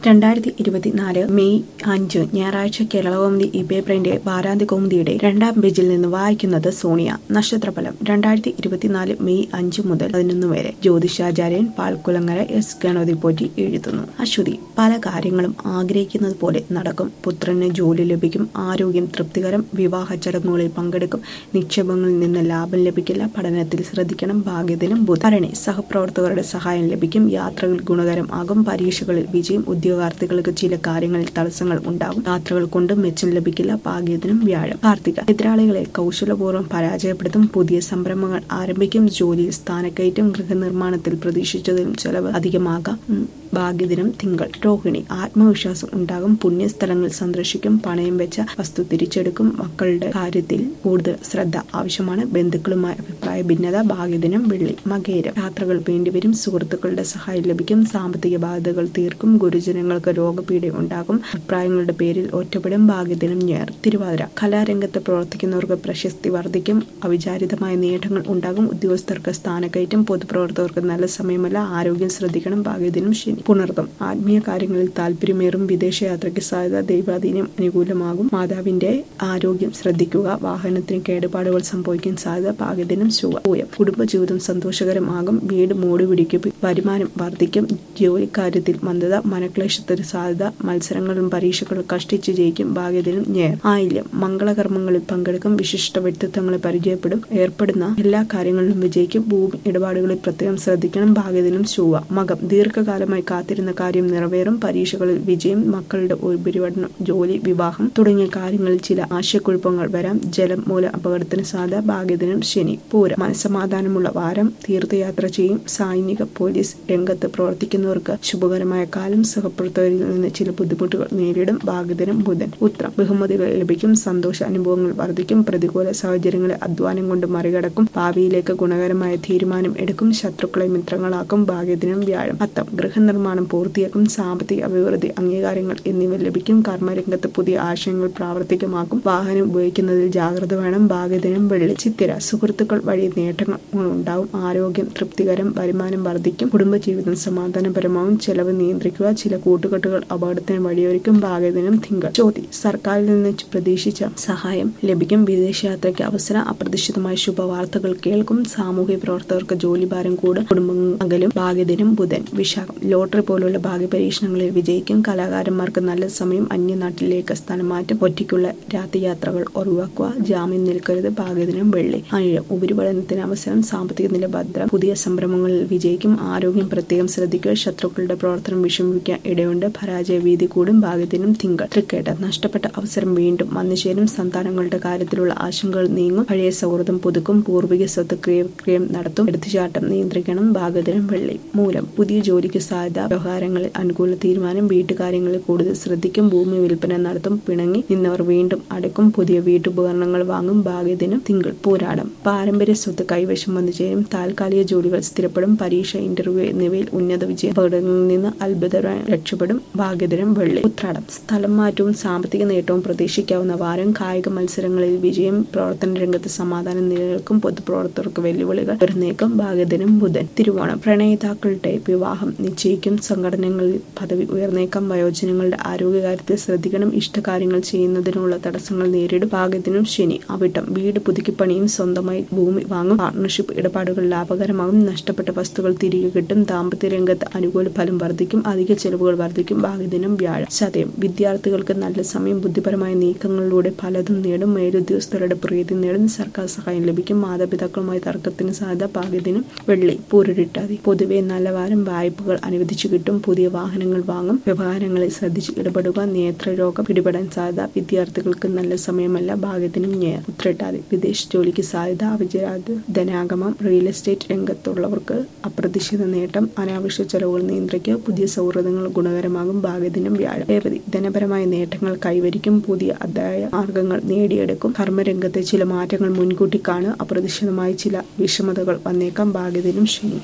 രണ്ടായിരത്തി ഇരുപത്തിനാല് മെയ് അഞ്ച് ഞായറാഴ്ച കേരളകൗമുദി ഈ പേപ്പറിന്റെ വാരാന്ത്യ കൗമുദിയുടെ രണ്ടാം പേജിൽ നിന്ന് വായിക്കുന്നത് സോണിയ നക്ഷത്രഫലം രണ്ടായിരത്തി ഇരുപത്തിനാല് മെയ് അഞ്ച് മുതൽ പതിനൊന്ന് വരെ ജ്യോതിഷാചാര്യൻ പാൽക്കുളങ്ങര എസ് ഗണപതി പോറ്റി എഴുതുന്നു അശ്വതി പല കാര്യങ്ങളും ആഗ്രഹിക്കുന്നത് പോലെ നടക്കും പുത്രന് ജോലി ലഭിക്കും ആരോഗ്യം തൃപ്തികരം വിവാഹ ചടങ്ങുകളിൽ പങ്കെടുക്കും നിക്ഷേപങ്ങളിൽ നിന്ന് ലാഭം ലഭിക്കില്ല പഠനത്തിൽ ശ്രദ്ധിക്കണം ഭാഗ്യദിനം ബുധരണി സഹപ്രവർത്തകരുടെ സഹായം ലഭിക്കും യാത്രകൾ ഗുണകരം ആകും പരീക്ഷകളിൽ വിജയം ഉദ്യോഗാർത്ഥികൾക്ക് ചില കാര്യങ്ങളിൽ തടസ്സങ്ങൾ ഉണ്ടാകും യാത്രകൾ കൊണ്ട് മെച്ചം ലഭിക്കില്ല ഭാഗ്യദിനം വ്യാഴം കാർത്തിക എതിരാളികളെ കൗശലപൂർവ്വം പരാജയപ്പെടുത്തും പുതിയ സംരംഭങ്ങൾ ആരംഭിക്കും ജോലിയിൽ സ്ഥാനക്കയറ്റം ഗൃഹനിർമ്മാണത്തിൽ പ്രതീക്ഷിച്ചതിലും ചെലവ് അധികമാകാം ഉം, ഭാഗ്യദിനം തിങ്കൾ രോഹിണി ആത്മവിശ്വാസം ഉണ്ടാകും പുണ്യസ്ഥലങ്ങൾ സന്ദർശിക്കും പണയം വെച്ച വസ്തു തിരിച്ചെടുക്കും മക്കളുടെ കാര്യത്തിൽ കൂടുതൽ ശ്രദ്ധ ആവശ്യമാണ് ബന്ധുക്കളുമായി അഭിപ്രായ ഭിന്നത ഭാഗ്യദിനം വെള്ളി മകേരം യാത്രകൾ വേണ്ടിവരും സുഹൃത്തുക്കളുടെ സഹായം ലഭിക്കും സാമ്പത്തിക ബാധ്യതകൾ തീർക്കും ഗുരുജനങ്ങൾക്ക് രോഗപീഠ ഉണ്ടാകും അഭിപ്രായങ്ങളുടെ പേരിൽ ഒറ്റപ്പെടും ഭാഗ്യദിനം ഞായർ തിരുവാതിര കലാരംഗത്ത് പ്രവർത്തിക്കുന്നവർക്ക് പ്രശസ്തി വർദ്ധിക്കും അവിചാരിതമായ നേട്ടങ്ങൾ ഉണ്ടാകും ഉദ്യോഗസ്ഥർക്ക് സ്ഥാനക്കയറ്റം പൊതുപ്രവർത്തകർക്ക് നല്ല സമയമല്ല ആരോഗ്യം ശ്രദ്ധിക്കണം ഭാഗ്യദിനം ശനി പുണർത്തം ആത്മീയ കാര്യങ്ങളിൽ താല്പര്യമേറും വിദേശയാത്രയ്ക്ക് സാധ്യത ദൈവാധീനം അനുകൂലമാകും മാതാവിന്റെ ആരോഗ്യം ശ്രദ്ധിക്കുക വാഹനത്തിന് കേടുപാടുകൾ സംഭവിക്കാൻ സാധ്യത ഭാഗ്യദിനം ശുഭ പൂയം കുടുംബജീവിതം സന്തോഷകരമാകും വീട് മൂടി പിടിക്കും വരുമാനം വർദ്ധിക്കും ജോലിക്കാര്യത്തിൽ മന്ദത മനക്ലേശത്തിന് സാധ്യത മത്സരങ്ങളും പരീക്ഷകളും കഷ്ടിച്ച് ജയിക്കും ഭാഗ്യദിനം ഞായർ ആയില്യം മംഗളകർമ്മങ്ങളിൽ പങ്കെടുക്കും വിശിഷ്ട വ്യക്തിത്വങ്ങളെ പരിചയപ്പെടും ഏർപ്പെടുന്ന എല്ലാ കാര്യങ്ങളിലും വിജയിക്കും ഭൂമി ഇടപാടുകളിൽ പ്രത്യേകം ശ്രദ്ധിക്കണം ഭാഗ്യദിനം ചൊവ്വ മകം ദീർഘകാലമായി കാത്തിരുന്ന കാര്യം നിറവേറും പരീക്ഷകളിൽ വിജയം മക്കളുടെ ഉപരിപഠനം ജോലി വിവാഹം തുടങ്ങിയ കാര്യങ്ങളിൽ ചില ആശയക്കുഴപ്പങ്ങൾ വരാം ജലം മൂല അപകടത്തിന് സാധ്യത ഭാഗ്യദിനം ശനി പൂരം മനസ്സമാധാനമുള്ള വാരം തീർത്ഥയാത്ര ചെയ്യും സൈനിക പോലീസ് രംഗത്ത് പ്രവർത്തിക്കുന്നവർക്ക് ശുഭകരമായ കാലം സഹപ്രവർത്തകരിൽ നിന്ന് ചില ബുദ്ധിമുട്ടുകൾ നേരിടും ഭാഗ്യദിനം ബുധൻ ഉത്രം ബഹുമതികൾ ലഭിക്കും സന്തോഷ അനുഭവങ്ങൾ വർദ്ധിക്കും പ്രതികൂല സാഹചര്യങ്ങളെ അധ്വാനം കൊണ്ട് മറികടക്കും ഭാവിയിലേക്ക് ഗുണകരമായ തീരുമാനം എടുക്കും ശത്രുക്കളെ മിത്രങ്ങളാക്കും ഭാഗ്യദിനം വ്യാഴം അത്തം ഗൃഹനിർമ്മാണം പൂർത്തിയാക്കും സാമ്പത്തിക അഭിവൃദ്ധി അംഗീകാരങ്ങൾ എന്നിവ ലഭിക്കും കർമ്മരംഗത്ത് പുതിയ ആശയങ്ങൾ പ്രാവർത്തികമാക്കും വാഹനം ഉപയോഗിക്കുന്നതിൽ ജാഗ്രത വേണം ഭാഗ്യദിനം വെള്ളി ചിത്തിര സുഹൃത്തുക്കൾ വഴി നേട്ടങ്ങൾ ഉണ്ടാവും ആരോഗ്യം തൃപ്തികരം വരുമാനം വർദ്ധിക്കും കുടുംബജീവിതം സമാധാനപരമാവും ചെലവ് നിയന്ത്രിക്കുക ചില കൂട്ടുകെട്ടുകൾ അപകടത്തിന് വഴിയൊരുക്കും ഭാഗ്യദിനം തിങ്കൾ ചോതി സർക്കാരിൽ നിന്ന് പ്രതീക്ഷിച്ച സഹായം ലഭിക്കും വിദേശയാത്രയ്ക്ക് അവസരം അപ്രതീക്ഷിതമായ ശുഭവാർത്തകൾ കേൾക്കും സാമൂഹ്യ പ്രവർത്തകർക്ക് ജോലിഭാരം കൂടും കുടുംബം അകലും ഭാഗ്യദിനം ബുധൻ വിശാഖം ലോട്ടറി പോലുള്ള ഭാഗ്യപരീക്ഷണങ്ങളിൽ വിജയിക്കും കലാകാരന്മാർക്ക് നല്ല സമയം അന്യനാട്ടിലേക്ക് സ്ഥലമാറ്റം ഒറ്റയ്ക്കുള്ള രാത്രിയാത്രകൾ ഒഴിവാക്കുക ജാമ്യം നിൽക്കരുത് ഭാഗ്യദിനം വെള്ളി അനിഴം ഉപരിപഠനത്തിന് അവസരം സാമ്പത്തിക നില ഭദ്രം പുതിയ സംരംഭങ്ങളിൽ വിജയിക്കും ആരോഗ്യം പ്രത്യേകം ശ്രദ്ധിക്കുക ശത്രുക്കളുടെ പ്രവർത്തനം വിഷമിക്കാൻ ഇടയുണ്ട് പരാജയ വീതി കൂടും ഭാഗ്യദിനം തിങ്കൾ തൃക്കേട്ട നഷ്ടപ്പെട്ട അവസരം വീണ്ടും വന്നുചേരും സന്താനങ്ങളുടെ കാര്യത്തിലുള്ള ആശങ്കകൾ നീങ്ങും പഴയ സൗഹൃദം പുതുക്കും പൂർവിക സ്വത്ത് ക്രിയം നടത്തും എടുത്തുചാട്ടം നിയന്ത്രിക്കണം ഭാഗ്യദിനം വെള്ളി മൂലം പുതിയ ജോലിക്ക് സാധ്യത വ്യവഹാരങ്ങളിൽ അനുകൂല തീരുമാനം വീട്ടുകാര്യങ്ങളിൽ കൂടുതൽ ശ്രദ്ധിക്കും ഭൂമി വിൽപ്പന നടത്തും പിണങ്ങി നിന്നവർ വീണ്ടും അടക്കും പുതിയ വീട്ടുപകരണങ്ങൾ വാങ്ങും ഭാഗ്യദിനം തിങ്കൾ പോരാടം പാരമ്പര്യ സ്വത്ത് കൈവശം വന്നു ചേരും താൽക്കാലിക ജോലികൾ സ്ഥിരപ്പെടും പരീക്ഷ ഇന്റർവ്യൂ എന്നിവയിൽ ഉന്നത വിജയ അപകടങ്ങളിൽ നിന്ന് അത്ഭുതമായി രക്ഷപ്പെടും ഭാഗ്യദിനം വെള്ളി ഉത്രാടം സ്ഥലം മാറ്റവും സാമ്പത്തിക നേട്ടവും പ്രതീക്ഷിക്കാവുന്ന വാരം കായിക മത്സരങ്ങളിൽ വിജയം പ്രവർത്തന രംഗത്ത് സമാധാനം നിലനിൽക്കും പൊതുപ്രവർത്തകർക്ക് വെല്ലുവിളികൾ ഉയർന്നേക്കും ഭാഗ്യദിനം ബുധൻ തിരുവോണം പ്രണയിതാക്കളുടെ വിവാഹം നിശ്ചയിക്കും സംഘടനകളിൽ പദവി ഉയർന്നേക്കാം വയോജനങ്ങളുടെ ആരോഗ്യകാര്യത്തിൽ ശ്രദ്ധിക്കണം ഇഷ്ടകാര്യങ്ങൾ ചെയ്യുന്നതിനുള്ള തടസ്സങ്ങൾ നേരിടും ഭാഗ്യത്തിനും ശനി അവിട്ടം വീട് പുതുക്കിപ്പണിയും സ്വന്തമായി ഭൂമി വാങ്ങും പാർട്ണർഷിപ്പ് ഇടപാടുകൾ ലാഭകരമാകും നഷ്ടപ്പെട്ട വസ്തുക്കൾ തിരികെ കിട്ടും ദാമ്പത്യ രംഗത്ത് അനുകൂല ഫലം വർദ്ധിക്കും അധിക ചെലവുകൾ വർദ്ധിക്കും ഭാഗ്യദിനം വ്യാഴം ചതയം വിദ്യാർത്ഥികൾക്ക് നല്ല സമയം ബുദ്ധിപരമായ നീക്കങ്ങളിലൂടെ പലതും നേടും മേലുദ്യോഗസ്ഥരുടെ പ്രീതി നേടും സർക്കാർ സഹായം ലഭിക്കും മാതാപിതാക്കളുമായി തർക്കത്തിന് സാധ്യത ഭാഗ്യദിനം വെള്ളി പൂരിട്ടാതി പൊതുവെ നല്ല വാരം വായ്പകൾ അനുവദിച്ചു കിട്ടും പുതിയ വാഹനങ്ങൾ വാങ്ങും വ്യവഹാരങ്ങളിൽ ശ്രദ്ധിച്ച് ഇടപെടുക നേത്രരോഗം പിടിപെടാൻ സാധ്യത വിദ്യാർത്ഥികൾക്ക് നല്ല സമയമല്ല ഭാഗ്യത്തിനും ഞെയർ ഉത്രട്ടാതി വിദേശ ജോലിക്ക് സാധ്യത അവിചാരിത ധനാഗമം റിയൽ എസ്റ്റേറ്റ് രംഗത്തുള്ളവർക്ക് അപ്രതീക്ഷിത നേട്ടം അനാവശ്യ ചെലവുകൾ നിയന്ത്രിക്കുക പുതിയ സൗഹൃദങ്ങൾ ഗുണകരമാകും ഭാഗ്യദിനം വ്യാഴം രേവതി ധനപരമായ നേട്ടങ്ങൾ കൈവരിക്കും പുതിയ അധ്യായ മാർഗങ്ങൾ നേടിയെടുക്കും കർമ്മരംഗത്തെ ചില മാറ്റങ്ങൾ മുൻകൂട്ടി കാണുക അപ്രതീക്ഷിതമായ ചില വിഷമതകൾ വന്നേക്കാം ഭാഗ്യദിനം ശനി